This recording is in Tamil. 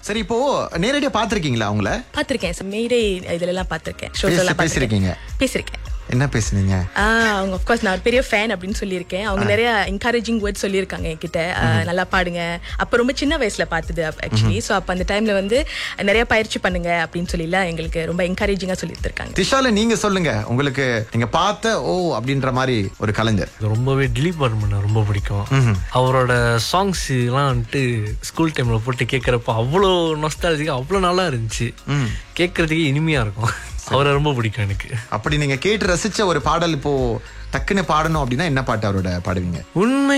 சரி இப்போ நேரடியா பாத்திருக்கீங்களா அவங்கள பார்த்திருக்கேன் மேடை இதுல எல்லாம் பார்த்திருக்கேன் ஷோஸ் பேசி- எல்லாம் பேசிருக்கீங்க? பார்த்திருக்கேன். பேசிருக்கேன் என்ன பேசுனீங்க ஆ, அவங்க அஃப்கோர்ஸ் நான் ஒரு பெரிய ஃபேன் அப்படின்னு சொல்லியிருக்கேன் அவங்க நிறைய என்கரேஜிங் வேர்ட் சொல்லியிருக்காங்க என்கிட்ட ஆ, நல்லா பாடுங்க அப்போ ரொம்ப சின்ன வயசுல பார்த்தது ஆக்சுவலி ஸோ அப்போ அந்த டைம்ல வந்து நிறைய பயிற்சி பண்ணுங்க அப்படின்னு சொல்லிலாம் எங்களுக்கு ரொம்ப என்கரேஜிங்கா சொல்லி இருக்காங்க திஷால நீங்க சொல்லுங்க உங்களுக்கு நீங்க பார்த்த ஓ அப்படின்ற மாதிரி ஒரு கலைஞர் எனக்கு ரொம்பவே டிலீட் பண்ண ரொம்ப பிடிக்கும் அவரோட சாங்ஸ் எல்லாம் வந்துட்டு ஸ்கூல் டைம்ல போட்டு கேட்கறப்ப அவ்வளோ நொஸ்டாலஜிக்கா அவ்வளோ நல்லா இருந்துச்சு கேட்கறதுக்கே இனிமையா இருக்கும் அவரை ரொம்ப பிடிக்கும் எனக்கு அப்படி நீங்க கேட்டு ரசிச்ச ஒரு பாடல் இப்போ டக்குன்னு பாடணும் அப்படின்னா என்ன பாட்டு அவரோட பாடுவீங்க உண்மை